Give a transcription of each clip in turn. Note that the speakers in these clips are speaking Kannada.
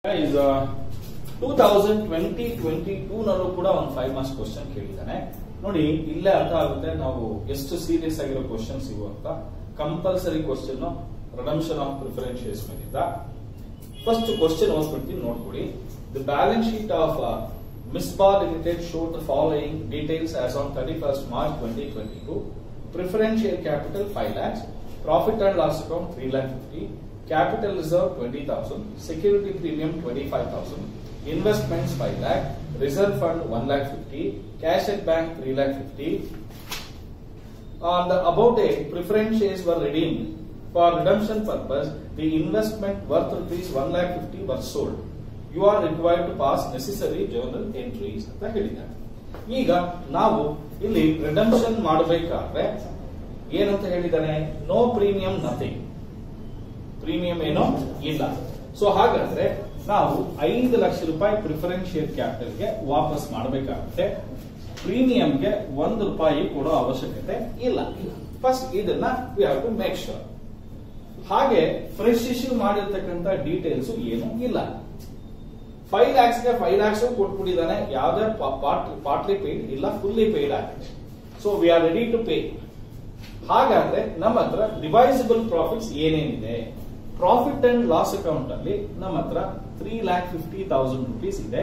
is two thousand twenty twenty two ನಲ್ಲೂ ಕೂಡ ಒಂದು ಫೈವ್ ಮಾರ್ಕ್ಸ್ ಕ್ವಶನ್ ಕೇಳಿದ್ದಾನೆ ನೋಡಿ ಇಲ್ಲೇ ಅರ್ಥ ಆಗುತ್ತೆ ನಾವು ಎಷ್ಟು ಸೀರಿಯಸ್ ಆಗಿರೋ ಕ್ವಶನ್ಸ್ ಇವು ಅಂತ compulsory question redemption of preference shares ಮೇಲಿಂದ ಫಸ್ಟ್ ಕ್ವಶನ್ ಓದ್ಬಿಡ್ತೀನಿ ನೋಡ್ಕೊಡಿ the balance sheet of Misba limited show the following details as on thirty first March twenty twenty two preference share capital five lakhs profit and loss account three lakh fifty capital reserve twenty thousand security premium twenty five thousand investments five lakh reserve fund one lakh fifty cash at bank three lakh fifty On the about date, preference shares were redeemed. For redemption purpose, the investment worth rupees 1 lakh 50 were sold. You are required to pass necessary journal entries ಅಂತ ಹೇಳಿದ್ದಾರೆ ಈಗ ನಾವು ಇಲ್ಲಿ ರಿಡಮ್ಷನ್ ಮಾಡಬೇಕಾದ್ರೆ ಏನಂತ ಹೇಳಿದ್ದಾನೆ ನೋ ಪ್ರೀಮಿಯಂ ನಥಿಂಗ್ ಪ್ರೀಮಿಯಂ ಏನೋ ಇಲ್ಲ ಸೊ ಹಾಗಾದ್ರೆ ನಾವು ಐದು ಲಕ್ಷ ರೂಪಾಯಿ ಪ್ರಿಫರೆನ್ಸ್ ಶೇರ್ ಕ್ಯಾಪಿಟಲ್ಗೆ ವಾಪಸ್ ಮಾಡಬೇಕಾಗುತ್ತೆ ಪ್ರೀಮಿಯಂಗೆ ಒಂದು ರೂಪಾಯಿ ಕೊಡೋ ಅವಶ್ಯಕತೆ ಇಲ್ಲ ಫಸ್ಟ್ ಇದನ್ನ we have to make sure ಹಾಗೆ ಫ್ರೆಶ್ ಇಶ್ಯೂ ಮಾಡಿರ್ತಕ್ಕಂಥ ಡೀಟೇಲ್ಸ್ ಏನು ಇಲ್ಲ ಫೈವ್ ಲ್ಯಾಕ್ಸ್ ಗೆ ಫೈವ್ ಲ್ಯಾಕ್ಸ್ ಕೊಟ್ಬಿಟ್ಟಿದ್ದಾನೆ ಯಾವ್ದೇ ಪಾರ್ಟ್ಲಿ ಪೇಯ್ಡ್ ಇಲ್ಲ ಫುಲ್ಲಿ ಪೇಯ್ಡ್ ಆಗಿದೆ so we are ready to pay ಹಾಗಾದ್ರೆ ನಮ್ಮ ಹತ್ರ ಡಿವೈಸಿಬಲ್ ಪ್ರಾಫಿಟ್ಸ್ ಏನೇನಿದೆ ಪ್ರಾಫಿಟ್ ಅಂಡ್ ಲಾಸ್ ಅಕೌಂಟ್ ಅಲ್ಲಿ ನಮ್ಮ ಹತ್ರ three lakh fifty thousand rupees ಇದೆ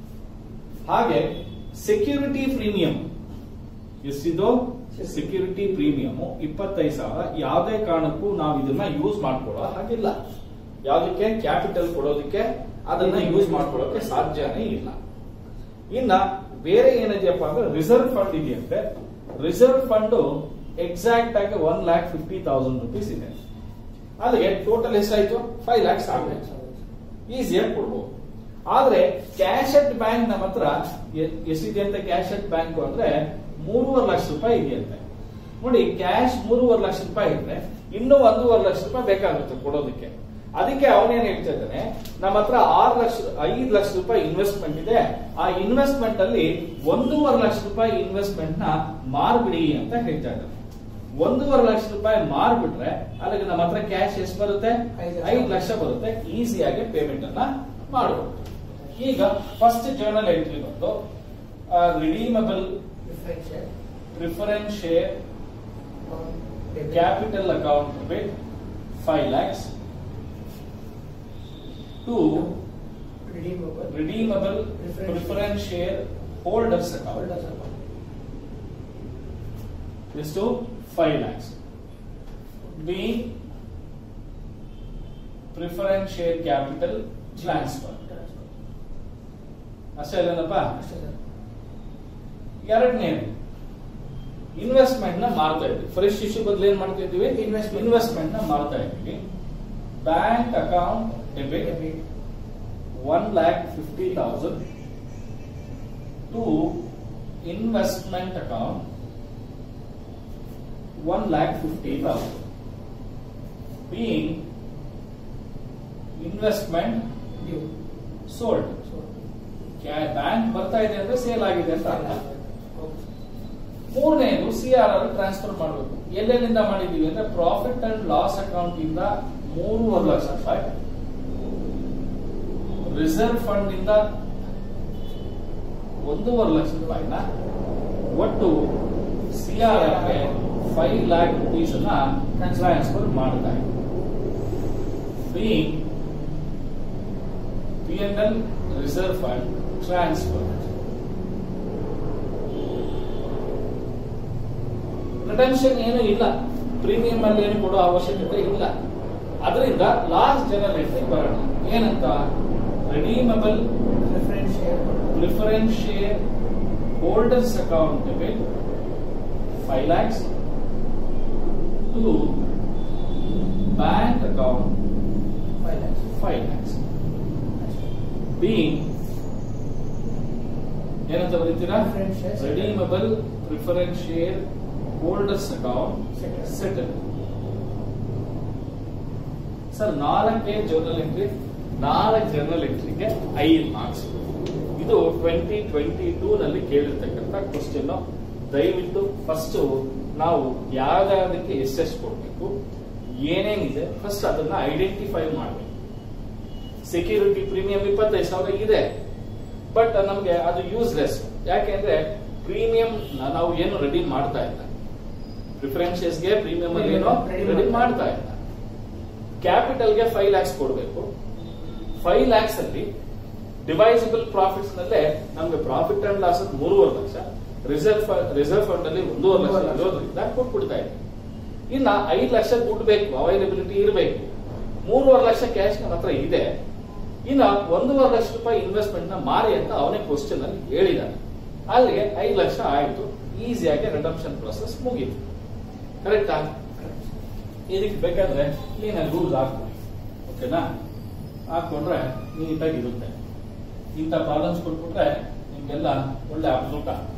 ಹಾಗೆ ಸೆಕ್ಯೂರಿಟಿ ಪ್ರೀಮಿಯಂ ಎಷ್ಟಿದು ಸೆಕ್ಯೂರಿಟಿ ಪ್ರೀಮಿಯಂ ಇಪ್ಪತ್ತೈದು ಸಾವಿರ ಯಾವುದೇ ಕಾರಣಕ್ಕೂ ನಾವು ಇದನ್ನ ಯೂಸ್ ಮಾಡ್ಕೊಳ್ಳೋ ಹಾಗಿಲ್ಲ ಯಾವುದಕ್ಕೆ ಕ್ಯಾಪಿಟಲ್ ಕೊಡೋದಕ್ಕೆ ಅದನ್ನ ಯೂಸ್ ಮಾಡ್ಕೊಳ್ಳೋಕೆ ಸಾಧ್ಯನೇ ಇಲ್ಲ ಇನ್ನ ಬೇರೆ ಏನಿದೆಯಪ್ಪ ಅಂದ್ರೆ ರಿಸರ್ವ್ ಫಂಡ್ ಇದೆಯಂತೆ ರಿಸರ್ವ್ ಫಂಡ್ ಎಕ್ಸಾಕ್ಟ್ ಆಗಿ one lakh fifty thousand rupees ಇದೆ ಅಲ್ಲಿಗೆ ಟೋಟಲ್ ಎಷ್ಟಾಯ್ತು ಫೈವ್ ಲ್ಯಾಕ್ಸ್ ಆಗಬೇಕು ಈಸಿಯಾಗಿ ಕೊಡ್ಬೋದು ಆದ್ರೆ ಕ್ಯಾಶ್ ಅಟ್ ಬ್ಯಾಂಕ್ ನಮ್ಮ ಹತ್ರ ಎ- ಎಷ್ಟಿದೆ ಅಂತ ಕ್ಯಾಶ್ ಅಟ್ ಬ್ಯಾಂಕ್ ಅಂದ್ರೆ ಮೂರುವರೆ ಲಕ್ಷ ರೂಪಾಯಿ ಇದೆಯಂತೆ ನೋಡಿ ಕ್ಯಾಶ್ ಮೂರುವರೆ ಲಕ್ಷ ರೂಪಾಯಿ ಇದ್ರೆ ಇನ್ನೂ ಒಂದೂವರೆ ಲಕ್ಷ ರೂಪಾಯಿ ಬೇಕಾಗುತ್ತೆ ಕೊಡೋದಕ್ಕೆ ಅದಕ್ಕೆ ಅವನೇನ್ ಹೇಳ್ತಾ ಇದ್ದಾನೆ ನಮ್ಮ ಹತ್ರ ಆರು ಲಕ್ಷ ಐದು ಲಕ್ಷ ರೂಪಾಯಿ ಇನ್ವೆಸ್ಟ್ಮೆಂಟ್ ಇದೆ ಆ ಇನ್ವೆಸ್ಟ್ಮೆಂಟ್ ಅಲ್ಲಿ ಒಂದೂವರೆ ಲಕ್ಷ ರೂಪಾಯಿ ಇನ್ವೆಸ್ಟ್ಮೆಂಟ್ ನ ಮಾರ್ಬಿಡಿ ಅಂತ ಹೇಳ್ತಾ ಇದ್ದಾನೆ ಒಂದೂವರೆ ಲಕ್ಷ ರೂಪಾಯಿ ಮಾರ್ಬಿಟ್ರೆ ಅಲ್ಲಿಗೆ ನಮ್ಮ ಹತ್ರ ಕ್ಯಾಶ್ ಎಷ್ಟು ಬರುತ್ತೆ ಐದು ಲಕ್ಷ. ಐದು ಲಕ್ಷ ಬರುತ್ತೆ ಈಸಿಯಾಗಿ ಪೇಮೆಂಟ್ ಅನ್ನ ಮಾಡಬಹುದು ಈಗ ಫಸ್ಟ್ ಜರ್ನಲ್ ಎಂಟ್ರಿ ಬಂದು redeemable Preference share. Preference share Um, debit. Capital account debit five lakhs to Redeemable. Redeemable Preference preference share holders account Holders account. ಎಷ್ಟು five lakhs be preference share capital transfer Transfer. ಅಷ್ಟೇ ಅಲ್ಲೇನಪ್ಪ ಅಷ್ಟೇ ಸರ್. ಎರಡನೇ ಇನ್ವೆಸ್ಟ್ಮೆಂಟ್ ನ ಮಾರ್ತಾ ಇದ್ವಿ ಫ್ರೆಶ್ ಇಶ್ಯೂ ಬದಲು ಏನ್ ಮಾಡ್ತಾ ಇದ್ವಿ Investment. ಇನ್ವೆಸ್ಟ್ಮೆಂಟ್ ನ ಮಾರ್ತಾ ಇದ್ವಿ bank account debit Debit. One lakh fifty thousand to investment account one lakh fifty thousand being investment Due. Sold So, bank ಬರ್ತಾ ಇದೆ ಅಂದ್ರೆ ಸೇಲ್ ಆಗಿದೆ ಅಂತ ಅರ್ಥ okay. ಮೂರನೇದು ಸಿ ಆರ್ ಆರ್ ಟ್ರಾನ್ಸ್ಫರ್ ಮಾಡಬೇಕು ಎಲ್ಲೆಲ್ಲಿಂದ ಮಾಡಿದೀವಿ ಅಂದ್ರೆ ಪ್ರಾಫಿಟ್ ಅಂಡ್ ಲಾಸ್ ಅಕೌಂಟ್ ಇಂದ ಮೂರುವರೆ ಲಕ್ಷ ರೂಪಾಯಿ ರಿಸರ್ವ್ ಫಂಡ್ ಇಂದ ಒಂದೂವರೆ ಲಕ್ಷ ರೂಪಾಯಿನ ಒಟ್ಟು ಸಿ ಆರ್ ಆರ್ಗೆ ಫೈವ್ ಲ್ಯಾಕ್ ರುಪೀಸ್ ಅನ್ನ ಟ್ರಾನ್ಸ್ಫರ್ ಮಾಡ್ತಾ ಇದ್ದೀವಿ being P N L reserve fund transfer retention ಏನು ಇಲ್ಲ ಪ್ರೀಮಿಯಂ ಅಲ್ಲಿ ಏನು ಕೊಡೋ ಅವಶ್ಯಕತೆ ಇಲ್ಲ ಅದರಿಂದ ಲಾಸ್ಟ್ ಜನರಲ್ ಎಂಟ್ರಿ ಬರೋಣ ಏನಂತ redeemable Preference share. Preference share holders account debit five lakhs to bank account Five lakhs. Five lakhs being ಏನಂತ ಬರೀತೀರಾ Preference shares. Redeemable preference share holders account Settle. Settle sir ನಾಲ್ಕೇ ಜರ್ನಲ್ ಎಂಟ್ರಿ ನಾಲ್ಕು ಜರ್ನಲ್ ಎಂಟ್ರಿಗೆ ಐದು ಮಾರ್ಕ್ಸ್ ಇದು ಟ್ವೆಂಟಿ ಟ್ವೆಂಟಿ ಟೂ ನಲ್ಲಿ ಕೇಳಿರ್ತಕ್ಕಂಥ ಕ್ವಶನ್ ದಯವಿಟ್ಟು ಫಸ್ಟ್ ನಾವು ಯಾವ್ದಾವುದಕ್ಕೆ ಎಷ್ಟೆಷ್ಟು ಕೊಡ್ಬೇಕು ಏನೇನಿದೆ ಫಸ್ಟ್ ಅದನ್ನ ಐಡೆಂಟಿಫೈ ಮಾಡಬೇಕು ಸೆಕ್ಯೂರಿಟಿ ಪ್ರೀಮಿಯಂ ಇಪ್ಪತ್ತೈದು ಸಾವಿರ ಇದೆ ಬಟ್ ನಮಗೆ ಅದು ಯೂಸ್ಲೆಸ್ ಯಾಕೆಂದ್ರೆ ಪ್ರೀಮಿಯಂ ನಾವು ಏನು ರೆಡಿ ಮಾಡ್ತಾ ಇಲ್ಲ ಪ್ರಿಫರೆನ್ಷಿಯಸ್ಗೆ ಪ್ರೀಮಿಯಂ ಅಲ್ಲಿ ಏನೋ Ready ರೆಡಿ ಮಾಡ್ತಾ ಮಾಡ್ತಾ ಇಲ್ಲ ಕ್ಯಾಪಿಟಲ್ಗೆ ಫೈವ್ ಲ್ಯಾಕ್ಸ್ ಕೊಡಬೇಕು ಫೈವ್ ಲ್ಯಾಕ್ಸ್ ಅಲ್ಲಿ ಡಿವೈಸಿಬಲ್ ಪ್ರಾಫಿಟ್ಸ್ ನಲ್ಲೇ ನಮ್ಗೆ ಪ್ರಾಫಿಟ್ ಅಂಡ್ ಲಾಸ್ ಮೂರುವರೆ ಲಕ್ಷ ರಿಸರ್ವ್ ರಿಸರ್ವ್ ಫಂಡ್ ಅಲ್ಲಿ ಒಂದೂವರೆ ಲಕ್ಷ ಒಂದೂವರೆ ಲಕ್ಷ. ಇರೋದ್ರಿಂದ ಕೊಟ್ಬಿಡ್ತಾ ಇದೆ ಇನ್ನ ಐದು ಲಕ್ಷ ದುಡ್ಡು ಬೇಕು ಅವೈಲಬಿಲಿಟಿ ಇರಬೇಕು ಮೂರುವರೆ ಲಕ್ಷ ಕ್ಯಾಶ್ ನಮ್ಮ ಹತ್ರ ಇದೆ ಇನ್ನ ಒಂದೂವರೆ ಲಕ್ಷ ರೂಪಾಯಿ ಇನ್ವೆಸ್ಟ್ಮೆಂಟ್ ನ ಮಾರಿ ಅಂತ ಅವನೇ ಕ್ವಶನ್ ಅಲ್ಲಿ ಹೇಳಿದಾನೆ ಅಲ್ಲಿಗೆ ಐದು ಲಕ್ಷ ಆಯ್ತು ಈಸಿಯಾಗಿ ರಿಡಂಪ್ಷನ್ ಪ್ರೊಸೆಸ್ ಮುಗೀತು ಕರೆಕ್ಟಾ ಇದಕ್ಕೆ ಬೇಕಾದ್ರೆ ಕ್ಲೀನಾಗಿ ರೂಲ್ಸ್ ಹಾಕ್ಬಿಡಿ ಓಕೆನಾ ಹಾಕೊಂಡ್ರೆ ನೀಟಾಗಿ ಇರುತ್ತೆ ಇಂಥ ಪ್ರಾಬ್ಲಮ್ಸ್ ಕೊಟ್ಬಿಟ್ರೆ ನಿಮ್ಗೆಲ್ಲ ಒಳ್ಳೆ ಅಪ್ಲೂಟ